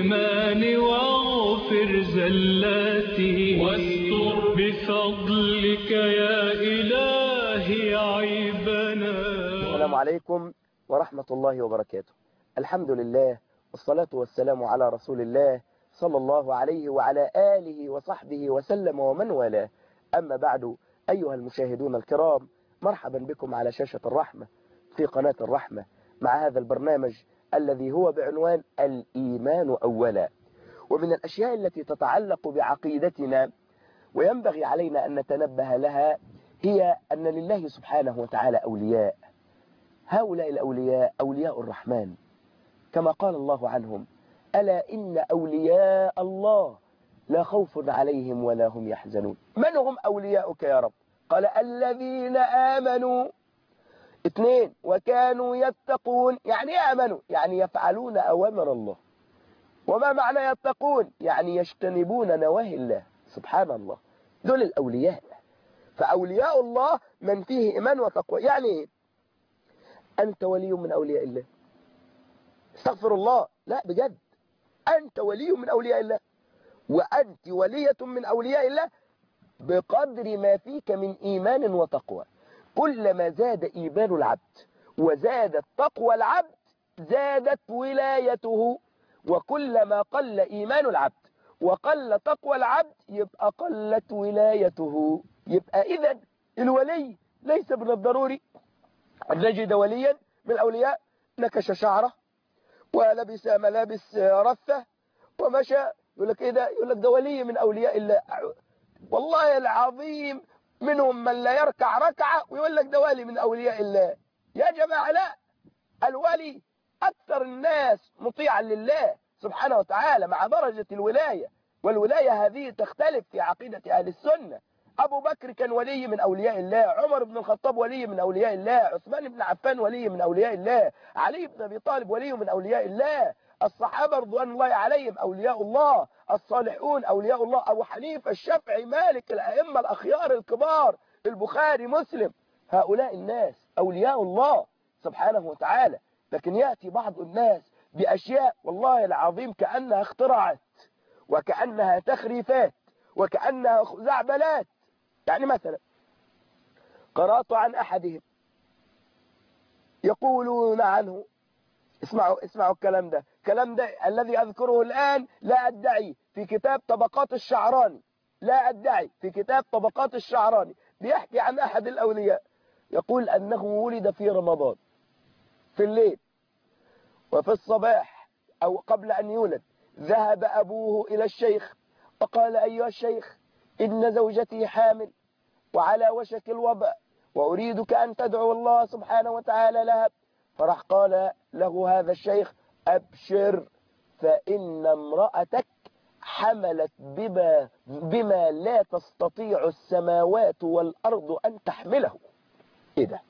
الإيمان واغفر زلاتي واستر بفضلك يا إلهي عيبنا السلام عليكم ورحمة الله وبركاته الحمد لله والصلاة والسلام على رسول الله صلى الله عليه وعلى آله وصحبه وسلم ومن والاه أما بعد أيها المشاهدون الكرام مرحبا بكم على شاشة الرحمة في قناة الرحمة مع هذا البرنامج الذي هو بعنوان الإيمان أولا ومن الأشياء التي تتعلق بعقيدتنا وينبغي علينا أن نتنبه لها هي أن لله سبحانه وتعالى أولياء هؤلاء الأولياء أولياء الرحمن كما قال الله عنهم ألا إن أولياء الله لا خوف عليهم ولا هم يحزنون من هم أولياؤك يا رب قال الذين آمنوا اثنين وكانوا يتقون يعني آمنوا يعني يفعلون أوامر الله وما معنى يتقون يعني يجتنبون نواهي الله سبحان الله دول الأولياء فأولياء الله من فيه إيمان وتقوى يعني إيه أنت ولي من أولياء الله استغفر الله لا بجد أنت ولي من أولياء الله وأنت ولية من أولياء الله بقدر ما فيك من إيمان وتقوى كلما زاد إيمان العبد وزادت تقوى العبد زادت ولايته وكلما قل إيمان العبد وقل تقوى العبد يبقى قلت ولايته يبقى إذا الولي ليس من الضروري أن نجد وليا من الأولياء نكش شعره ولبس ملابس رثة ومشى يقول لك إيه ده يقول لك ده ولي من أولياء الله والله العظيم منهم من لا يركع ركعة ويقول لك ده ولي من أولياء الله يا جماعة لا الولي أكثر الناس مطيعا لله سبحانه وتعالى مع درجة الولاية والولاية هذه تختلف في عقيدة أهل السنة أبو بكر كان ولي من أولياء الله عمر بن الخطاب ولي من أولياء الله عثمان بن عفان ولي من أولياء الله علي بن أبي طالب ولي من أولياء الله الصحابة رضوان الله عليهم أولياء الله الصالحون أولياء الله أبو حنيفة الشافعي مالك الأئمة الأخيار الكبار البخاري مسلم هؤلاء الناس أولياء الله سبحانه وتعالى لكن يأتي بعض الناس بأشياء والله العظيم كأنها اخترعت وكأنها تخريفات وكأنها خزعبلات يعني مثلا قرأت عن أحدهم يقولون عنه اسمعوا اسمعوا الكلام ده الكلام ده الذي أذكره الآن لا أدعي في كتاب طبقات الشعراني لا أدعي في كتاب طبقات الشعراني بيحكي عن أحد الأولياء يقول أنه ولد في رمضان في الليل وفي الصباح أو قبل أن يولد ذهب أبوه إلى الشيخ فقال أيها الشيخ إن زوجتي حامل وعلى وشك الوضع وأريدك أن تدعو الله سبحانه وتعالى لها فراح قال له هذا الشيخ أبشر فإن امرأتك حملت بما, بما لا تستطيع السماوات والأرض أن تحمله إيه ده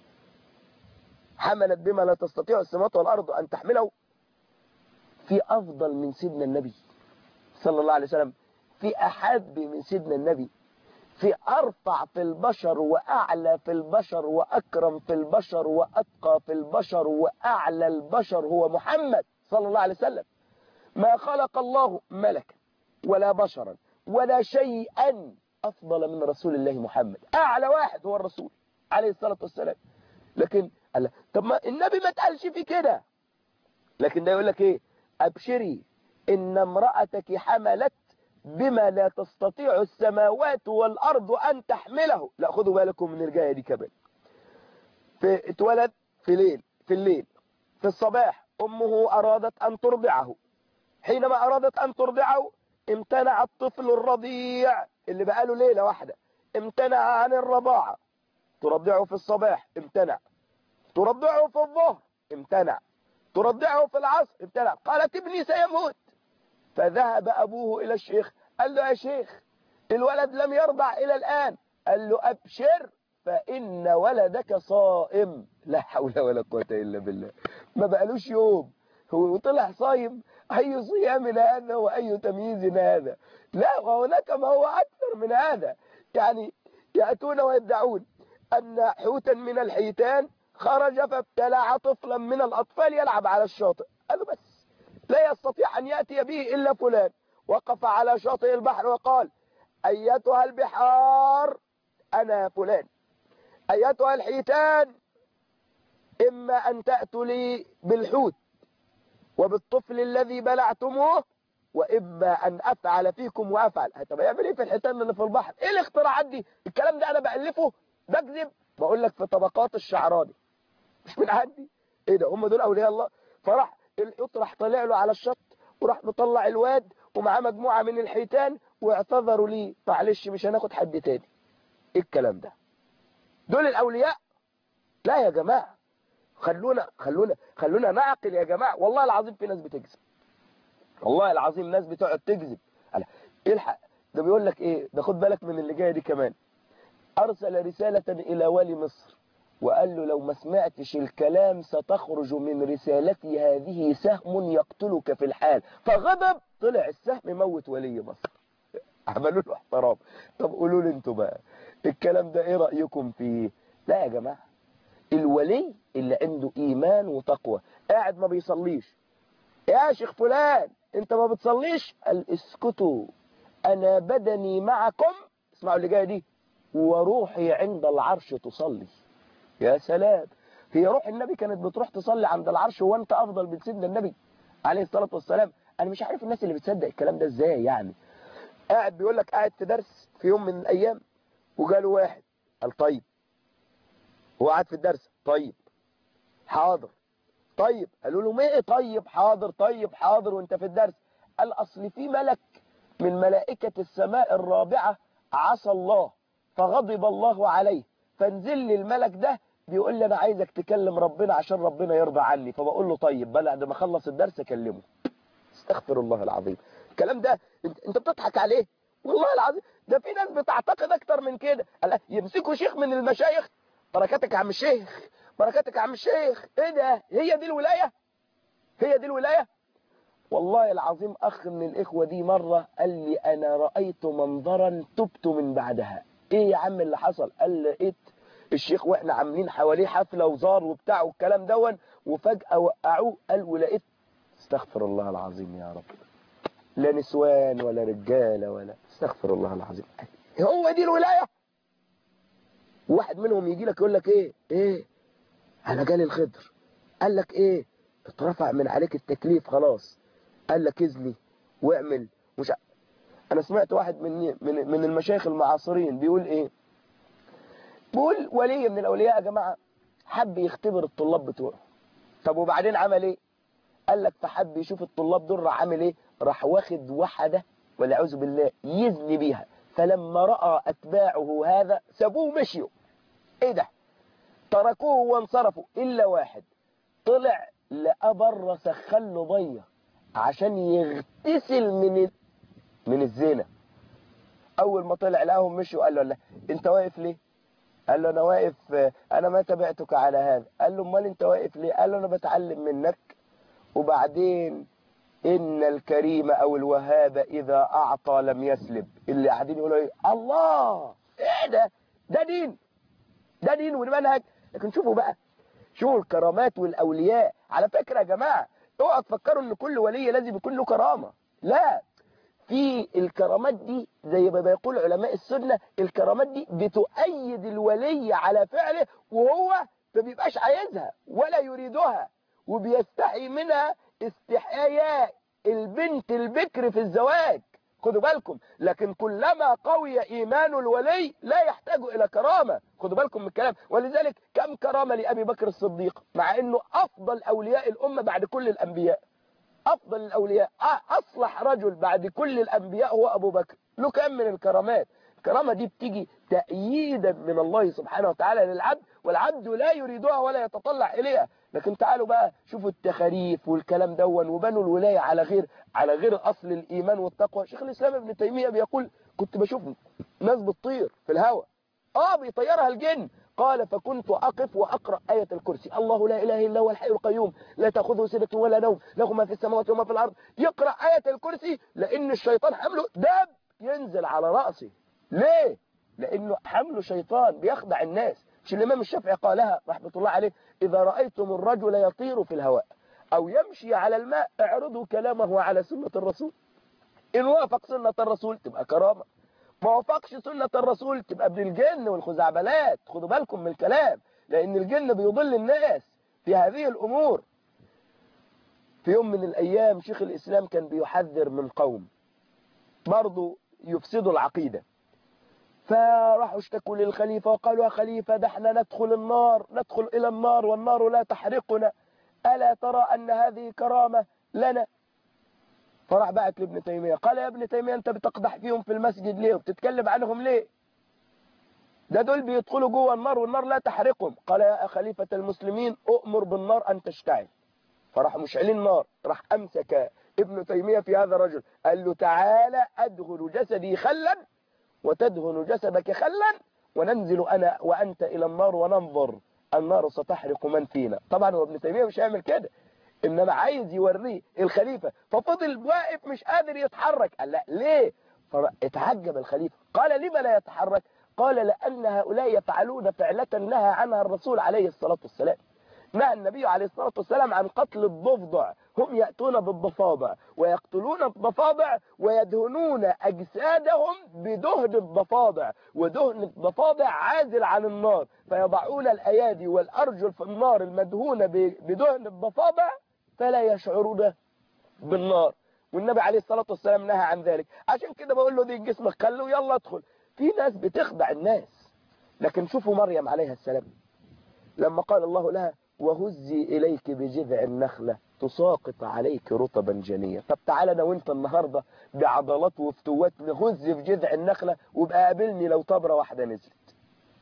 حملت بما لا تستطيع السماوات والأرض أن تحمله في أفضل من سيدنا النبي صلى الله عليه وسلم في أحب من سيدنا النبي في أرفع في البشر وأعلى في البشر وأكرم في البشر وأتقى في البشر وأعلى البشر هو محمد صلى الله عليه وسلم ما خلق الله ملكا ولا بشرا ولا شيئا أفضل من رسول الله محمد أعلى واحد هو الرسول عليه الصلاة والسلام لكن الله طب ما النبي ما تقالش في كده لكن ده يقول لك ايه أبشري إن امرأتك حملت بما لا تستطيع السماوات والأرض أن تحمله لا خدوا بالكم من الجاية دي كمان في اتولد في ليل في الليل في الصباح أمه أرادت أن ترضعه حينما أرادت أن ترضعه امتنع الطفل الرضيع اللي بقاله ليلة واحدة امتنع عن الرضاعة ترضعه في الصباح امتنع ترضعه في الظهر امتنع ترضعه في العصر امتنع قالت ابني سيموت فذهب أبوه إلى الشيخ قال له يا شيخ الولد لم يرضع إلى الآن قال له أبشر فإن ولدك صائم لا حول ولا قوة إلا بالله ما بقالوش يوم هو طلع صايم أي صيام هذا وأي تمييز هذا لا وهناك ما هو أكثر من هذا يعني يأتون ويدعون أن حوتا من الحيتان خرج فابتلع طفلا من الأطفال يلعب على الشاطئ قالوا بس لا يستطيع أن يأتي به إلا فلان وقف على شاطئ البحر وقال أيتها البحار أنا فلان أيتها الحيتان إما أن تأتوا لي بالحوت وبالطفل الذي بلعتموه وإما أن أفعل فيكم وأفعل طب يعمل إيه في الحيتان اللي في البحر إيه الاختراعات دي الكلام ده أنا بألفه بكذب بقول لك في طبقات الشعراني مش من عندي إيه ده هم دول أولياء الله فراح القط راح طلع له على الشط وراح مطلع الواد ومعاه مجموعة من الحيتان واعتذروا لي معلش مش هناخد حد تاني ايه الكلام ده دول الاولياء لا يا جماعة خلونا خلونا خلونا نعقل يا جماعة والله العظيم في ناس بتكذب والله العظيم ناس بتقعد تكذب الحق ده بيقول لك ايه ده خد بالك من اللي جايه دي كمان ارسل رسالة الى والي مصر وقال له لو ما سمعتش الكلام ستخرج من رسالتي هذه سهم يقتلك في الحال فغضب طلع السهم موت ولي مصر عملوا له احترام طب قولوا لي انتوا بقى الكلام ده ايه رأيكم فيه لا يا جماعة الولي اللي عنده ايمان وتقوى قاعد ما بيصليش يا شيخ فلان انت ما بتصليش قال اسكتوا انا بدني معكم اسمعوا اللي جايه دي وروحي عند العرش تصلي يا سلام هي روح النبي كانت بتروح تصلي عند العرش وانت افضل من سيدنا النبي عليه الصلاة والسلام انا مش عارف الناس اللي بتصدق الكلام ده ازاي يعني قاعد بيقول لك قاعد في درس في يوم من الايام وجاله واحد قال طيب هو قاعد في الدرس طيب حاضر طيب قالوا له ايه طيب حاضر طيب حاضر وانت في الدرس قال اصل في ملك من ملائكة السماء الرابعة عصى الله فغضب الله عليه فانزل لي الملك ده بيقول لي انا عايزك تكلم ربنا عشان ربنا يرضى عني فبقول له طيب بعد ما اخلص الدرس اكلمه استغفر الله العظيم الكلام ده انت, انت بتضحك عليه والله العظيم ده في ناس بتعتقد اكتر من كده يمسكوا شيخ من المشايخ بركاتك يا عم الشيخ بركاتك يا عم الشيخ ايه ده هي دي الولاية هي دي الولاية والله العظيم اخ من الاخوة دي مرة قال لي انا رأيت منظرا تبت من بعدها ايه يا عم اللي حصل قال لقيت الشيخ واحنا عاملين حواليه حفلة وزار وبتاع والكلام دون وفجأة وقعوه قال ولقيت استغفر الله العظيم يا رب لا نسوان ولا رجالة ولا استغفر الله العظيم هو دي الولاية واحد منهم يجي لك يقول لك ايه ايه انا جالي الخضر قال لك ايه اترفع من عليك التكليف خلاص قال لك اذني واعمل مش ع... انا سمعت واحد من من من المشايخ المعاصرين بيقول ايه بيقول ولي من الاولياء يا جماعه حب يختبر الطلاب بتوعه طب وبعدين عمل ايه قال لك فحب يشوف الطلاب دول راح عامل ايه راح واخد وحده والعياذ بالله يزني بيها فلما راى اتباعه هذا سابوه مشيوا ايه ده تركوه وانصرفوا الا واحد طلع لقى بره سخن له ميه عشان يغتسل من من الزنا اول ما طلع لقاهم مشوا قال له لا انت واقف ليه قال له انا واقف انا ما تبعتك على هذا قال له امال انت واقف ليه قال له انا بتعلم منك وبعدين ان الكريم او الوهاب اذا اعطى لم يسلب اللي قاعدين يقولوا ايه الله ايه ده ده دين ده دين ومنهج لكن شوفوا بقى شوفوا الكرامات والاولياء على فكره يا جماعه اوعوا تفكروا ان كل ولي لازم يكون له كرامه لا في الكرامات دي زي ما بيقول علماء السنة الكرامات دي بتؤيد الولي على فعله وهو ما بيبقاش عايزها ولا يريدها وبيستحي منها استحياء البنت البكر في الزواج خدوا بالكم لكن كلما قوي إيمان الولي لا يحتاج إلى كرامة خدوا بالكم من الكلام ولذلك كم كرامة لأبي بكر الصديق مع أنه أفضل أولياء الأمة بعد كل الأنبياء أفضل الأولياء أصلح رجل بعد كل الأنبياء هو أبو بكر له كم من الكرامات الكرامة دي بتيجي تأييدا من الله سبحانه وتعالى للعبد والعبد لا يريدها ولا يتطلع إليها لكن تعالوا بقى شوفوا التخاريف والكلام دون وبنوا الولاية على غير على غير أصل الإيمان والتقوى شيخ الإسلام ابن تيمية بيقول كنت بشوف ناس بتطير في الهواء آه بيطيرها الجن قال فكنت أقف وأقرأ آية الكرسي الله لا إله إلا هو الحي القيوم لا تأخذه سنة ولا نوم له ما في السماوات وما في الأرض يقرأ آية الكرسي لأن الشيطان حمله دب ينزل على رأسه ليه؟ لأنه حمله شيطان بيخدع الناس مش الإمام الشافعي قالها رحمة الله عليه إذا رأيتم الرجل يطير في الهواء أو يمشي على الماء اعرضوا كلامه على سنة الرسول إن وافق سنة الرسول تبقى كرامة ما وافقش سنة الرسول تبقى ابن الجن والخزعبلات خدوا بالكم من الكلام لأن الجن بيضل الناس في هذه الأمور في يوم من الأيام شيخ الإسلام كان بيحذر من قوم برضو يفسدوا العقيدة فراحوا اشتكوا للخليفة وقالوا يا خليفة ده احنا ندخل النار ندخل إلى النار والنار لا تحرقنا ألا ترى أن هذه كرامة لنا فراح بعت لابن تيمية قال يا ابن تيمية أنت بتقدح فيهم في المسجد ليه وبتتكلم عنهم ليه ده دول بيدخلوا جوه النار والنار لا تحرقهم قال يا خليفة المسلمين أؤمر بالنار أن تشتعل فراح مشعلين نار راح أمسك ابن تيمية في هذا الرجل قال له تعالى أدخل جسدي خلا وتدهن جسدك خلا وننزل أنا وأنت إلى النار وننظر النار ستحرق من فينا طبعا هو ابن تيمية مش هيعمل كده إنما عايز يوريه الخليفة ففضل واقف مش قادر يتحرك قال لا ليه فاتعجب الخليفة قال لما لا يتحرك قال لأن هؤلاء يفعلون فعلة نهى عنها الرسول عليه الصلاة والسلام نهى النبي عليه الصلاة والسلام عن قتل الضفدع هم يأتون بالضفادع ويقتلون الضفادع ويدهنون أجسادهم بدهن الضفادع ودهن الضفادع عازل عن النار فيضعون الأيادي والأرجل في النار المدهونة بدهن الضفادع فلا يشعرون بالنار والنبي عليه الصلاة والسلام نهى عن ذلك عشان كده بقول له دي جسمك خلوه يلا ادخل في ناس بتخدع الناس لكن شوفوا مريم عليها السلام لما قال الله لها وهزي إليك بجذع النخلة تساقط عليك رطبا جنيا طب تعالى انا وانت النهاردة بعضلات وفتوات نهز في جذع النخلة وابقى قابلني لو طبرة واحدة نزلت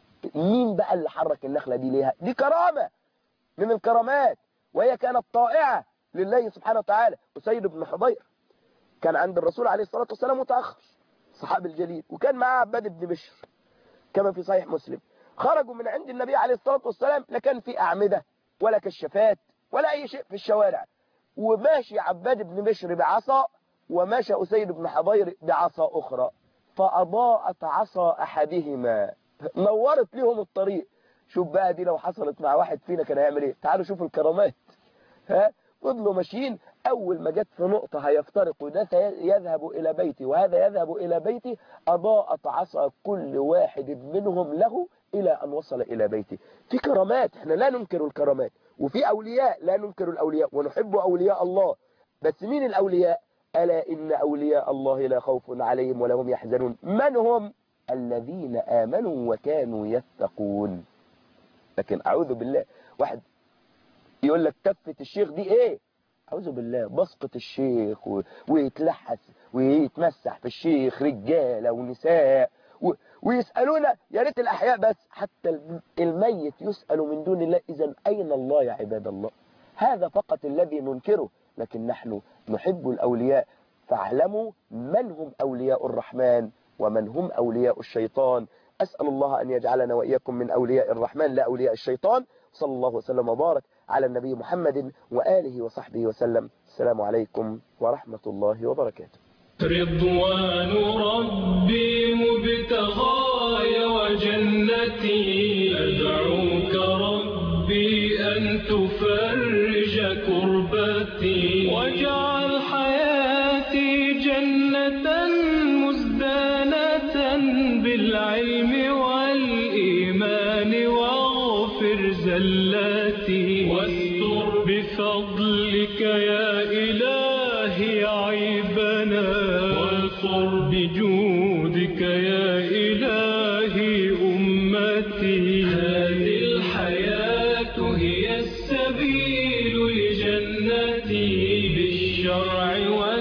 مين بقى اللي حرك النخلة دي ليها دي كرامة من الكرامات وهي كانت طائعة لله سبحانه وتعالى أسيد بن حضير كان عند الرسول عليه الصلاة والسلام متأخر صحابي الجليل وكان معاه عباد بن بشر كما في صحيح مسلم خرجوا من عند النبي عليه الصلاة والسلام لا كان في أعمدة ولا كشافات ولا أي شيء في الشوارع وماشي عباد بن بشر بعصا وماشى أسيد بن حضير بعصا أخرى فأضاءت عصا أحدهما نورت لهم الطريق شوف بقى دي لو حصلت مع واحد فينا كان هيعمل ايه تعالوا شوفوا الكرامات ها فضلوا ماشيين أول ما جت في نقطة هيفترقوا ده يذهب إلى بيتي وهذا يذهب إلى بيتي أضاءت عصا كل واحد منهم له إلى أن وصل إلى بيتي في كرامات احنا لا ننكر الكرامات وفي أولياء لا ننكر الأولياء ونحب أولياء الله بس مين الأولياء ألا إن أولياء الله لا خوف عليهم ولا هم يحزنون من هم الذين آمنوا وكانوا يتقون لكن أعوذ بالله واحد يقول لك كفة الشيخ دي ايه أعوذ بالله بسقط الشيخ و... ويتلحس ويتمسح في الشيخ رجالة ونساء و... ويسألونا يا ريت الأحياء بس حتى الميت يسأل من دون الله إذا أين الله يا عباد الله هذا فقط الذي ننكره لكن نحن نحب الأولياء فاعلموا من هم أولياء الرحمن ومن هم أولياء الشيطان أسأل الله أن يجعلنا وإياكم من أولياء الرحمن لا أولياء الشيطان صلى الله وسلم وبارك على النبي محمد وآله وصحبه وسلم السلام عليكم ورحمة الله وبركاته رضوان ربي مبتغاي وجنتي أدعوك ربي أن تفرج كربتي واجعل حياتي جنة مزدانة بالعلم والإيمان واغفر زلاتي واستر بفضلك يا إلهي عيبنا وانصر بجودك يا إلهي أمتي هذه الحياة هي السبيل لجنتي بالشرع